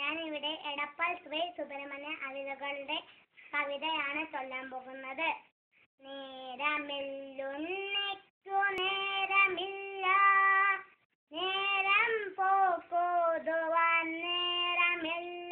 ഞാനിവിടെ എടപ്പാൾ ശ്രീ സുബ്രഹ്മണ്യ അവിതകളുടെ കവിതയാണ് ചൊല്ലാൻ പോകുന്നത് നേരമില്ലുണ്ണിക്കു നേരമില്ല നേരം പോക്കോതുവാൻ നേരമില്ല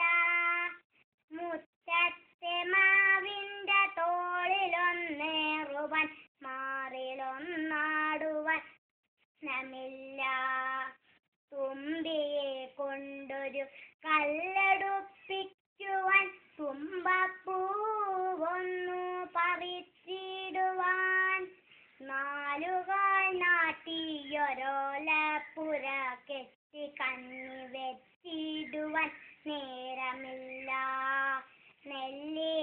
മുറ്റത്തെ മാവിന്റെ തോളിലൊന്നേറുവാൻ മാറിലൊന്നാടുവാൻ നമില്ല തുമ്പിയെ കൊണ്ടൊരു കല്ലെടുപ്പിക്കുവാൻ തുമ്പപ്പൂവൊന്നു പറിച്ചിടുവാൻ നാലുകാൽ നാട്ടിയൊരോലപ്പുര കെട്ടി കണ്ണി വെച്ചിടുവാൻ നേരമില്ല നെല്ലി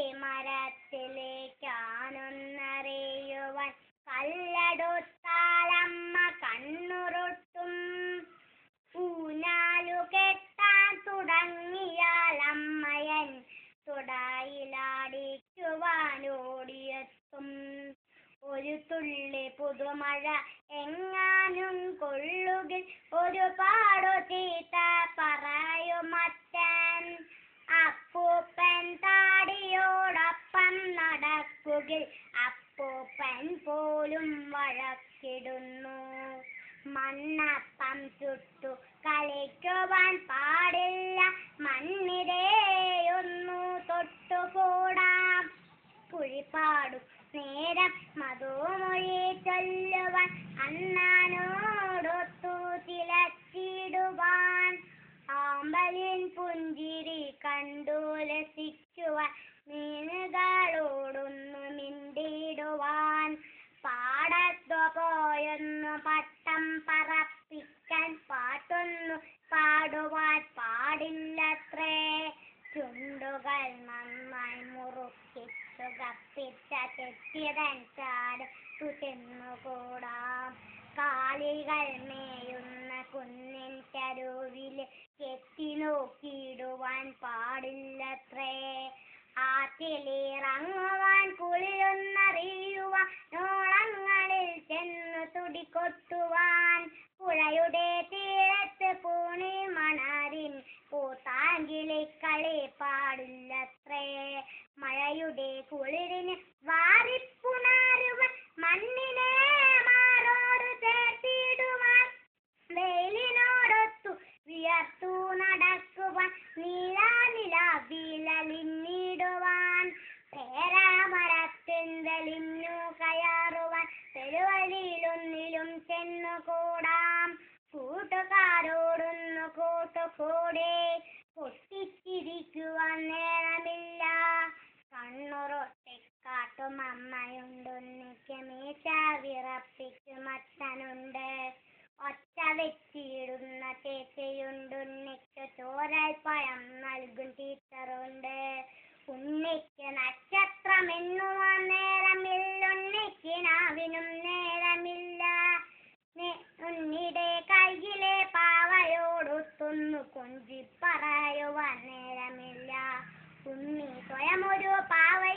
മരത്തിലേക്കാനൊന്നറിയുവാൻ കല്ലടുത്താലമ്മ കണ്ണുറുട്ടും ഊനാലു കെട്ടാൻ തുടങ്ങിയാൽ അമ്മയൻ തുടയിലാടിക്കുവാൻ ഓടിയെത്തും ഒരു തുള്ളി പുതുമഴ എങ്ങാനും കൊള്ളുകിൽ ഒരുപാടു ചീത്ത പറയുമറ്റൻ അപ്പൂപ്പൻ താടിയോടൊപ്പം നടക്കുകിൽ അപ്പൂപ്പൻ പോലും വഴക്കിടുന്നു മണ്ണപ്പം ചുട്ടു കളിക്കുവാൻ പാടില്ല മണ്ണിരയൊന്നു തൊട്ടുകൂടാം കുഴിപ്പാടു നേരം മധുമൊഴി ചൊല്ലുവാൻ അണ്ണാനോടൊത്തു ചിലച്ചിടുവാൻ ആമ്പലിൻ പുഞ്ചിരി കണ്ടു രസിക്കുവാൻ മീനുകളോടൊന്നു മിണ്ടിടുവാൻ പാടത്തു പോയൊന്നു പട്ടം പറപ്പിക്കാൻ പാട്ടൊന്നു പാടുവാൻ പാടില്ലത്രേ ചുണ്ടുകൾ നന്നായി മുറുക്കിച്ചു കപ്പിച്ച തെറ്റിയതൻ ചാടത്തു ചെന്നുകൂടാം കാലികൾ മേയുന്ന കുന്നിൻ ചരുവില് കെട്ടി നോക്കിയിടുവാൻ പാടില്ലത്രേ ആറ്റിലിറങ്ങുവാൻ കുളിയൊന്നറിയുവാൻ നോളങ്ങളിൽ ചെന്നു തുടികൊട്ടുവാൻ പുഴയുടെ തീരത്ത് പൂണി മണരിൻ പൂത്താങ്കിളിക്കളി പാടില്ലത്രേ മഴയുടെ കുളിരിന് വാരിപ്പുണരുവാൻ മണ്ണിനെ മാറോട് ചേർത്തിടുവാൻ വെയിലിനോടൊത്തു വിയർത്തു നടക്കുവാൻ നീലാനിലാവിലലിഞ്ഞിടുവാൻ പേരാമരത്തിന്തലിഞ്ഞു കയറുവാൻ പെരുവഴിയിലൊന്നിലും ചെന്നുകൂടാം കൂട്ടുകാരോടൊന്നു കൂട്ടുകൂടെ പൊട്ടിച്ചിരിക്കുവാൻ നേരമില്ല കണ്ണുറൊട്ടിക്കാട്ടും അമ്മയുണ്ടൊന്നിക്ക് മീശ വിറപ്പിക്കും അച്ഛനുണ്ട് ഒച്ച വെച്ചിടുന്ന ചേച്ചിയുണ്ടുണ്ണിക്ക് ചോരൽപ്പഴം നൽകും ടീച്ചറുണ്ട് ഉണ്ണിക്ക് നക്ഷത്രം എണ്ണുവാൻ നേരമില്ലുണ്ണിക്ക് നാവിനും നേരമില്ല നെ- ഉണ്ണിയുടെ കയ്യിലെ പാവയോടൊത്തൊന്നു കൊഞ്ചി പറയുവാൻ നേരമില്ല ഉണ്ണി സ്വയം ഒരു പാവ